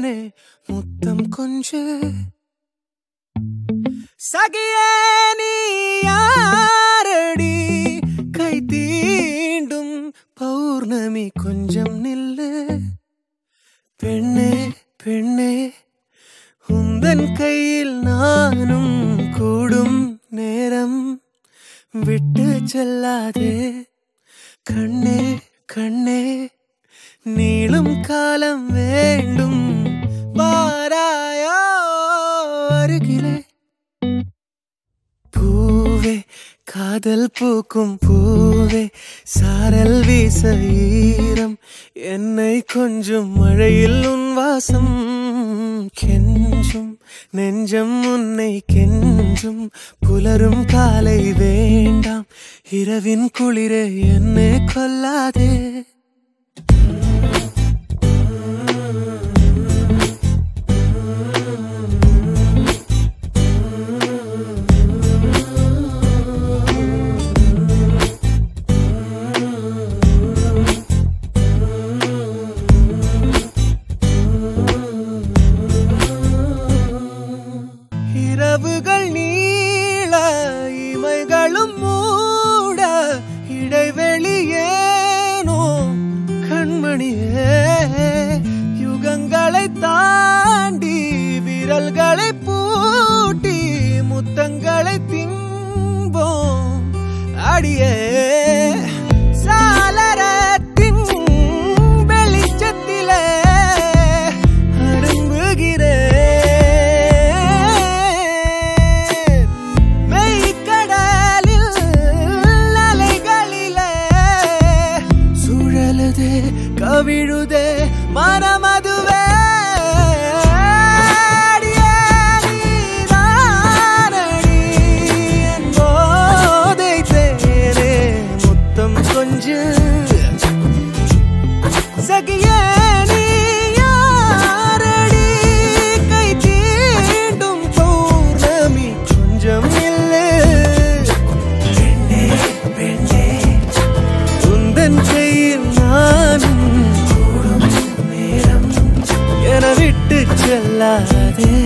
தேனே முத்தம் கொஞ்சு சகியே நீ யாரடி கை தீண்டும் பௌர்ணமி கொஞ்சம் நில்லு பெண்ணே பெண்ணே உந்தன் கையில் நானும் கூடும் நேரம் விட்டு செல்லாதே கண்ணே கண்ணே நீளும் காலம் வேண்டும் வாராயோ அருகிலே பூவே காதல் பூக்கும் பூவே சாரல் வீச ஈரம் என்னை கொஞ்சம் மழையில் உன் வாசம் கெஞ்சும் நெஞ்சம் உன்னை கெஞ்சும் புலரும் காலை வேண்டாம் இரவின் குளிரே என்னை கொல்லாதே இரவுகள் நீள இமைகளும் மூட இடைவெளி ஏனோ கண்மணியே யுகங்களை தாண்டி விரல்களை பூட்டி முத்தங்களை தின்போம் அடியே சாளரத்தின் வெளிச்சத்திலே அடங்குகிறேன் மெய்க்கடலில் அலைகளிலே சுழலுதே கவிழுதே மனமதுவே அடியே நீதானடி என் போதை தேனே முத்தம் கொஞ்சம் சகியே நீ யாரடி கை தீண்டும் பௌர்ணமி கொஞ்சம் இல்லை பெண்ணே பெண்ணே உந்தன் கையில் நானும் கூடும் நேரம் என விட்டு செல்லாதே